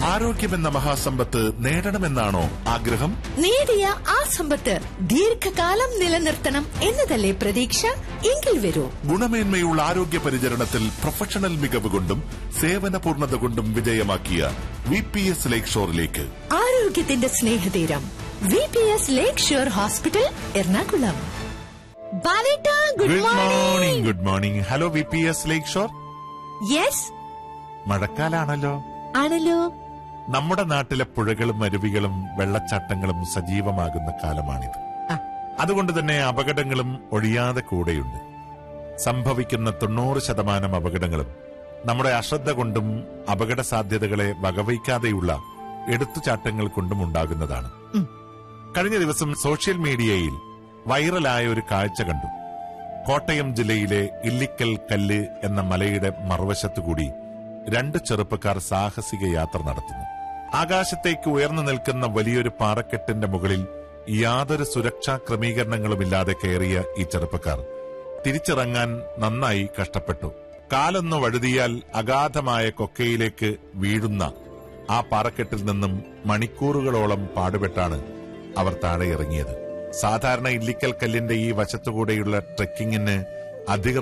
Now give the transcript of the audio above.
ആരോഗ്യമെന്ന മഹാസമ്പത്ത് നേടണമെന്നാണോ ആഗ്രഹം നേടിയ ആ സമ്പത്ത് ദീർഘകാലം നിലനിർത്തണം എന്നതല്ലേ പ്രതീക്ഷ എങ്കിൽ വരൂ ഗുണമേന്മയുള്ള ആരോഗ്യ പരിചരണത്തിൽ പ്രൊഫഷണൽ മികവ് കൊണ്ടും സേവന പൂർണ്ണത കൊണ്ടും വിജയമാക്കിയ വി പി എസ് ലേക്ക് ഷോറിലേക്ക് ആരോഗ്യത്തിന്റെ സ്നേഹതീരം V P S lakeshore hospital Ernakulam ബാലേട്ട good morning good morning hello V P S lakeshore yes മഴക്കാലാണല്ലോ ആണല്ലോ നമ്മുടെ നാട്ടിലെ പുഴകളും അരുവികളും വെള്ളച്ചാട്ടങ്ങളും സജീവമാകുന്ന കാലമാണിത് ആ. അതുകൊണ്ട് തന്നെ അപകടങ്ങളും ഒഴിയാതെ കൂടെയുണ്ട് സംഭവിക്കുന്ന തൊണ്ണൂറ് ശതമാനം അപകടങ്ങളും നമ്മുടെ അശ്രദ്ധ കൊണ്ടും അപകട സാധ്യതകളെ വകവയ്ക്കാതെയുള്ള എടുത്തുചാട്ടങ്ങൾ കൊണ്ടും ഉണ്ടാകുന്നതാണ് ഉം. കഴിഞ്ഞ ദിവസം സോഷ്യൽ മീഡിയയിൽ വൈറലായ ഒരു കാഴ്ച കണ്ടു കോട്ടയം ജില്ലയിലെ ഇല്ലിക്കൽ കല്ല് എന്ന മലയുടെ മറുവശത്തുകൂടി രണ്ട് ചെറുപ്പക്കാർ സാഹസിക യാത്ര നടത്തുന്നു ആകാശത്തേക്ക് ഉയർന്നു നിൽക്കുന്ന വലിയൊരു പാറക്കെട്ടിന്റെ മുകളിൽ യാതൊരു സുരക്ഷാ ക്രമീകരണങ്ങളുമില്ലാതെ കയറിയ ഈ ചെറുപ്പക്കാർ തിരിച്ചിറങ്ങാൻ നന്നായി കഷ്ടപ്പെട്ടു കാലൊന്നു വഴുതിയാൽ അഗാധമായ കൊക്കയിലേക്ക് വീഴുന്ന ആ പാറക്കെട്ടിൽ നിന്നും മണിക്കൂറുകളോളം പാടുപെട്ടാണ് അവർ താഴെ ഇറങ്ങിയത് സാധാരണ ഇല്ലിക്കൽ കല്ലിന്റെ ഈ വശത്തുകൂടെയുള്ള ട്രെക്കിങ്ങിന് അധിക